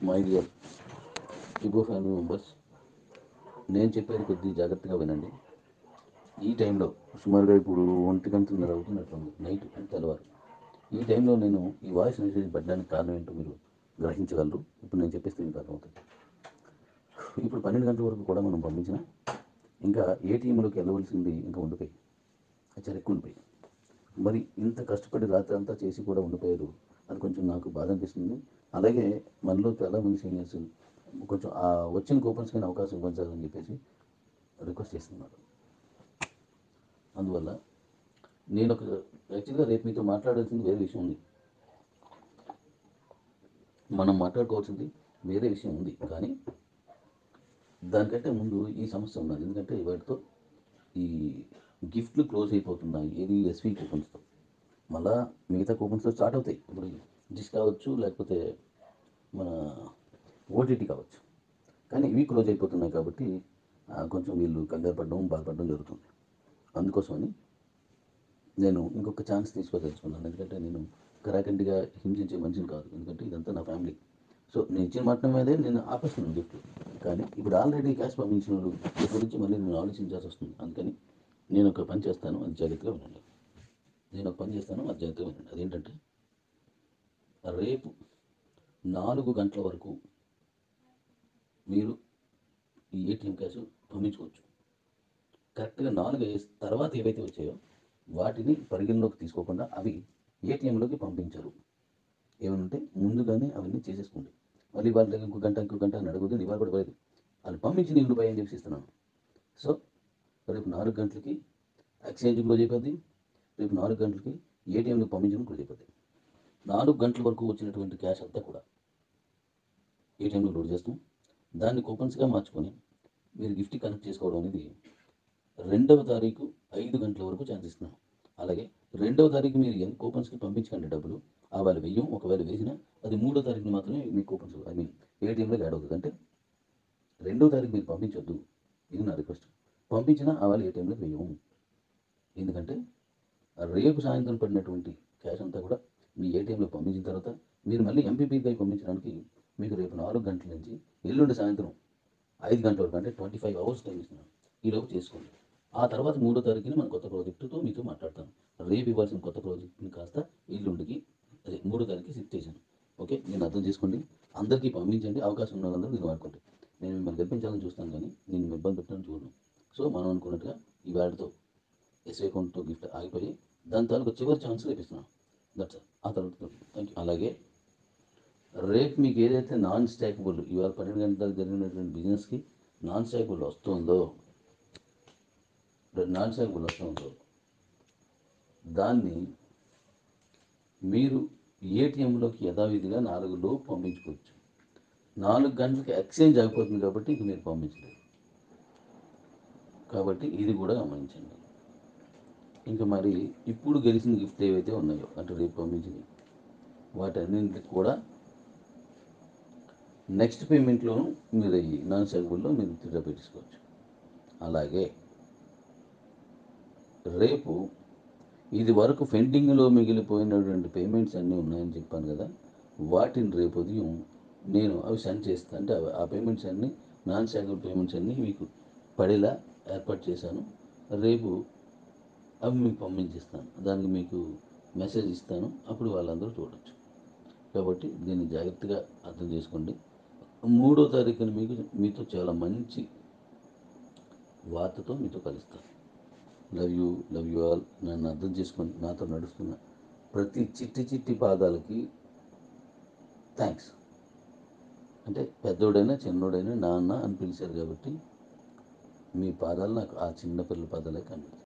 my dear ఇగో family members నేను చెప్పేది కొద్ది జాగ్రత్తగా వినండి ఈ టైంలో సుమారుగా ఇప్పుడు ఒంటి గంటన్నర అవుతున్నట్టుంది నైట్ అంటే తెల్లవారు ఈ టైంలో నేను ఈ వాయిస్ మెసేజ్ పెట్టడానికి కారణం ఏంటో మీరు గ్రహించగలరు ఇప్పుడు నేను చెప్పేస్తే మీకు అర్థమవుతుంది ఇప్పుడు పన్నెండు గంటల వరకు కూడా మనం పంపించిన ఇంకా ఏటీఎంలోకి వెళ్ళవలసింది ఇంకా ఉండిపోయి చాలా ఎక్కువ ఉండిపోయి మరి ఇంత కష్టపడి రాత్రి అంతా చేసి కూడా ఉండిపోయారు అది కొంచెం నాకు బాధ అనిపిస్తుంది అలాగే మనలో చాలామంది సీనియర్స్ కొంచెం ఆ వచ్చిన కూపన్స్కి అవకాశం ఇవ్వాలని చెప్పేసి రిక్వెస్ట్ చేస్తున్నారు అందువల్ల నేను ఒక యాక్చువల్గా రేపు మీతో మాట్లాడాల్సింది వేరే విషయం ఉంది మనం మాట్లాడుకోవాల్సింది వేరే విషయం ఉంది కానీ దానికంటే ముందు ఈ సమస్య ఉన్నది ఎందుకంటే వాటితో ఈ గిఫ్ట్లు క్లోజ్ అయిపోతున్నాయి ఏది ఎస్వి కూపన్స్తో మళ్ళా మిగతా కూపన్స్తో స్టార్ట్ అవుతాయి ఇప్పుడు డిష్ కావచ్చు లేకపోతే మన ఓటీటీ కావచ్చు కానీ ఇవి క్లోజ్ అయిపోతున్నాయి కాబట్టి ఆ, కొంచెం వీళ్ళు కంగారు పడడం బాధపడడం జరుగుతుంది అందుకోసమని నేను ఇంకొక ఛాన్స్ తీసుకోదలుచుకున్నాను ఎందుకంటే నేను కరాకండిగా హింసించే మనిషిని కాదు ఎందుకంటే ఇదంతా నా ఫ్యామిలీ సో నేను ఇచ్చిన మట్టం మీదే నేను ఆపేస్తున్నాను గిఫ్ట్ కానీ ఇప్పుడు ఆల్రెడీ క్యాష్ పంపించిన వాళ్ళు దీని గురించి మళ్ళీ నేను ఆలోచించాల్సి వస్తుంది అందుకని నేను ఒక పని చేస్తాను అది జాగ్రత్తగా వినండి నేను ఒక పని చేస్తాను అది జాగ్రత్తగా వినండి అదేంటంటే రేపు నాలుగు గంటల వరకు మీరు ఈ ఏటీఎం క్యాష్ పంపించుకోవచ్చు కరెక్ట్గా నాలుగు వేస్ తర్వాత ఏవైతే వచ్చాయో వాటిని పరిగణలోకి తీసుకోకుండా అవి ఏటీఎంలోకి పంపించరు ఏమనంటే ముందుగానే అవన్నీ చేసేసుకోండి మళ్ళీ వాళ్ళ దగ్గర ఇంకో గంట ఇంకో గంట అని అడగదు నివాళ కూడా పడలేదు వాళ్ళు పంపించి నీళ్ళు పోయి అని చెప్పి ఇస్తున్నాను సో రేపు నాలుగు గంటలకి ఎక్స్చేంజ్ క్లోజ్ అయిపోద్ది రేపు నాలుగు గంటలకి ఏటీఎంకి పంపించడం క్లోజ్ అయిపోద్ది నాలుగు గంటల వరకు వచ్చినటువంటి క్యాష్ అంతా కూడా ఏటీఎంలో లోడ్ చేస్తాం దాన్ని కూపన్స్గా మార్చుకొని మీరు గిఫ్ట్ కనెక్ట్ చేసుకోవడం అనేది రెండవ తారీఖు ఐదు గంటల వరకు ఛాన్స్ ఇస్తున్నాం అలాగే రెండవ తారీఖు మీరు ఎంత కూపన్స్కి పంపించకండి డబ్బులు ఆ వాళ్ళు వెయ్యం ఒకవేళ వేసినా అది మూడో తారీఖున మాత్రమే మీ కూపన్స్ ఐ మీన్ ఏటీఎంలోకి యాడ్ అవుతుంది అంటే రెండో తారీఖు మీరు పంపించొద్దు ఇది నా రిక్వెస్ట్ పంపించినా ఆ వాళ్ళు ఏటీఎంలోకి వేయము ఎందుకంటే రేపు సాయంత్రం పడినటువంటి క్యాష్ అంతా కూడా మీ ఏటీఎంలో పంపించిన తర్వాత మీరు మళ్ళీ ఎంపీపీకి పంపించడానికి మీకు రేపు నాలుగు గంటల నుంచి ఎల్లుండి సాయంత్రం ఐదు గంటల వరకు అంటే ట్వంటీ ఫైవ్ అవర్స్ టైం ఇస్తున్నాను ఈలోపు చేసుకోండి ఆ తర్వాత మూడో తారీఖున మన కొత్త ప్రాజెక్టుతో మీతో మాట్లాడతాను రేపు ఇవ్వాల్సిన కొత్త ప్రాజెక్ట్ని కాస్త ఎల్లుండికి అదే మూడో తారీఖు షిఫ్ట్ చేశాను ఓకే నేను అర్థం చేసుకోండి అందరికీ పంపించండి అవకాశం ఉన్న వాళ్ళందరూ నేను వాడుకోండి నేను మిమ్మల్ని గెలిపించాలని చూస్తాను కానీ నేను మిమ్మల్ని ఇబ్బంది పెట్టాలని చూడను సో మనం అనుకున్నట్టుగా ఈ వాడితో ఎస్ఐ అకౌంట్తో గిఫ్ట్ ఆగిపోయి దాని తాలూకు చివరి ఛాన్స్ రేపిస్తున్నాను దట్స్ ఆ తర్వాత థ్యాంక్ యూ అలాగే రేపు మీకు ఏదైతే నాన్ స్టాకబుల్ ఇవాళ పన్నెండు గంటలకు జరిగినటువంటి బిజినెస్కి నాన్ స్టాకబుల్ వస్తుందో నాన్ స్టాకబుల్ వస్తుందో దాన్ని మీరు ఏటీఎంలోకి యథావిధిగా నాలుగు లోపు పంపించుకోవచ్చు నాలుగు గంటలకి ఎక్స్చేంజ్ అయిపోతుంది కాబట్టి ఇంక మీరు పంపించలేరు కాబట్టి ఇది కూడా గమనించండి ఇంకా మరి ఇప్పుడు గెలిచిన గిఫ్ట్ ఏవైతే ఉన్నాయో అంటే రేపు పంపించినవి వాటన్నింటికి కూడా నెక్స్ట్ పేమెంట్లోను మీరు ఈ నాన్ సెలబుల్లో మీరు తిరిగి పెట్టించుకోవచ్చు అలాగే రేపు ఇది వరకు పెండింగ్లో మిగిలిపోయినటువంటి పేమెంట్స్ అన్నీ ఉన్నాయని చెప్పాను కదా వాటిని రేపు ఉదయం నేను అవి సెండ్ చేస్తాను అంటే అవి- ఆ పేమెంట్స్ అన్నీ నాన్ శాంక్షన్ పేమెంట్స్ అన్నీ మీకు పడేలా ఏర్పాటు చేశాను రేపు అవి మీకు పంపించేస్తాను దానికి మీకు మెసేజ్ ఇస్తాను అప్పుడు వాళ్ళందరూ చూడొచ్చు కాబట్టి దీన్ని జాగ్రత్తగా అర్థం చేసుకోండి మూడో తారీఖున మీకు మీతో చాలా మంచి వార్తతో మీతో కలుస్తాను love you love you all నన్ను అర్థం చేసుకొని నాతో నడుస్తున్న ప్రతి చిట్టి చిట్టి పాదాలకి థ్యాంక్స్ అంటే పెద్దోడైనా చిన్నోడైనా నాన్న అని పిలిచారు కాబట్టి మీ పాదాలు నాకు ఆ చిన్న పిల్లల పాదాలే కనిపిస్తాయి